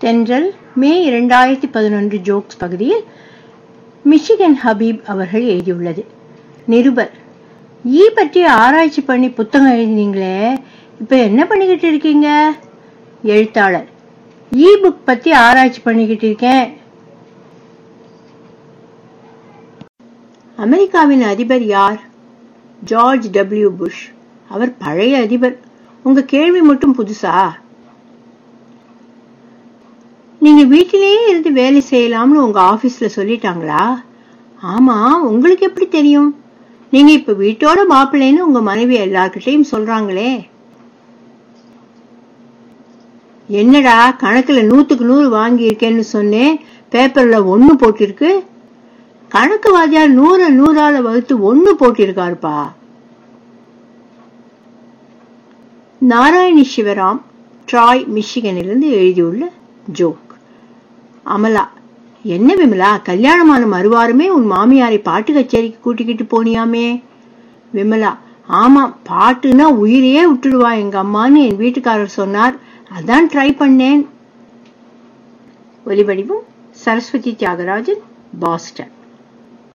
தென்றல் மே இரண்டாயிரத்தி பதினொன்று ஜோக்ஸ் பகுதியில் மிஷிகன் ஹபீப் அவர்கள் எழுதியுள்ளது நிருபர் ஈ பற்றி ஆராய்ச்சி பண்ணி புத்தகம் எழுதினீங்களே இப்ப என்ன பண்ணிக்கிட்டு இருக்கீங்க எழுத்தாளர் இ புக் பத்தி ஆராய்ச்சி பண்ணிக்கிட்டு இருக்கேன் அமெரிக்காவின் அதிபர் யார் ஜார்ஜ் டபிள்யூ புஷ் அவர் பழைய அதிபர் உங்க கேள்வி மட்டும் புதுசா நீங்க வீட்டிலேயே இருந்து வேலை செய்யலாம்னு உங்க ஆபீஸ்ல சொல்லிட்டாங்களா ஆமா உங்களுக்கு எப்படி தெரியும் நீங்க இப்ப வீட்டோட மாப்பிள்ளைன்னு உங்க மனைவி எல்லார்கிட்டையும் சொல்றாங்களே என்னடா கணக்குல நூத்துக்கு நூறு வாங்கி இருக்கேன்னு சொன்னேன் பேப்பர்ல ஒண்ணு போட்டிருக்கு கணக்கு வாத்தியார் நூற நூறால வகுத்து ஒண்ணு போட்டிருக்காருப்பா நாராயணி சிவராம் ட்ராய் மிஷிகனிலிருந்து எழுதியுள்ள ஜோக் அமலா என்ன விமலா கல்யாணமான மறுவாரமே உன் மாமியாரை பாட்டு கச்சேரிக்கு கூட்டிக்கிட்டு போனியாமே விமலா ஆமா பாட்டுனா உயிரையே விட்டுடுவா எங்க அம்மான்னு என் வீட்டுக்காரர் சொன்னார் அதான் ட்ரை பண்ணேன் ஒலிவடிவும் சரஸ்வதி தியாகராஜன் பாஸ்டன்